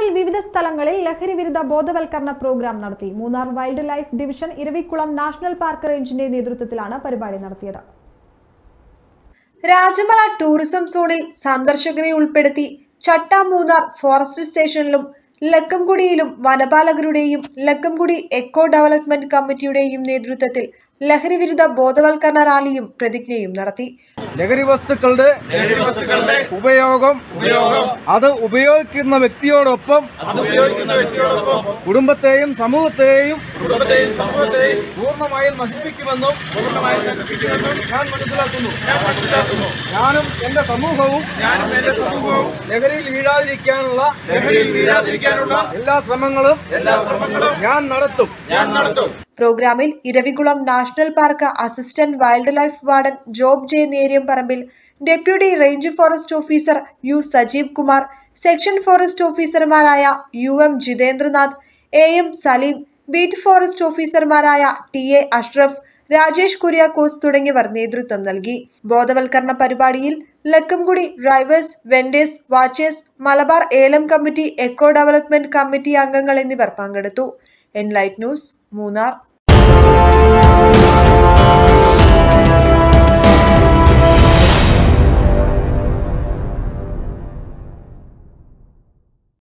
വിവിധ സ്ഥലങ്ങളിൽ ലഹരി വിരുദ്ധ ബോധവൽക്കരണ പ്രോഗ്രാം നടത്തി Munnar wild life division Eravikulam national park റേഞ്ചിന്റെ നേതൃത്വത്തിലാണ് പരിപാടി നടത്തിയത് രാജമല ടൂറിസം സോണിൽ സന്ദർശകരെ ഉൾപ്പെടുത്തി ചട്ട മൂന്നാർ ഫോറസ്റ്റ് സ്റ്റേഷനിലും ലക്കംകുടിയിലും വനപാലകരുടെയും ലക്കംകുടി എക്കോ ഡെവലപ്മെന്റ് കമ്മിറ്റിയുടെയും നേതൃത്വത്തിൽ ലഹരി വിരുദ്ധ ബോധവൽക്കരണ റാലിയും പ്രതിജ്ഞയും നടത്തി ലഹരി വസ്തുക്കളുടെ ഉപയോഗം അത് ഉപയോഗിക്കുന്ന വ്യക്തിയോടൊപ്പം കുടുംബത്തെയും സമൂഹത്തെയും പൂർണ്ണമായും നശിപ്പിക്കുമെന്നും ഞാൻ മനസ്സിലാക്കുന്നു ഞാനും എന്റെ സമൂഹവും ലഹരിയിൽ വീഴാതിരിക്കാനുള്ള എല്ലാ ശ്രമങ്ങളും ഞാൻ നടത്തും പ്രോഗ്രാമിൽ Eravikulam national park assistant wild life warden Job J Neriyamparambil deputy range forest officer U Sajeev Kumar section forest ഓഫീസർമാരായ U M Jithendranath A M Saleem beat forest ഓഫീസർമാരായ ടി എ അഷ്റഫ് രാജേഷ് കുര്യാക്കോസ് തുടങ്ങിയവർ നേതൃത്വം നൽകി ബോധവൽക്കരണ പരിപാടിയിൽ Lakkamkudi drivers vendors watchers Malabar ഏലം കമ്മിറ്റി എക്കോ ഡെവലപ്മെന്റ് കമ്മിറ്റി അംഗങ്ങൾ എന്നിവർ പങ്കെടുത്തു എൻലൈറ്റ് ന്യൂസ് മൂന്നാർ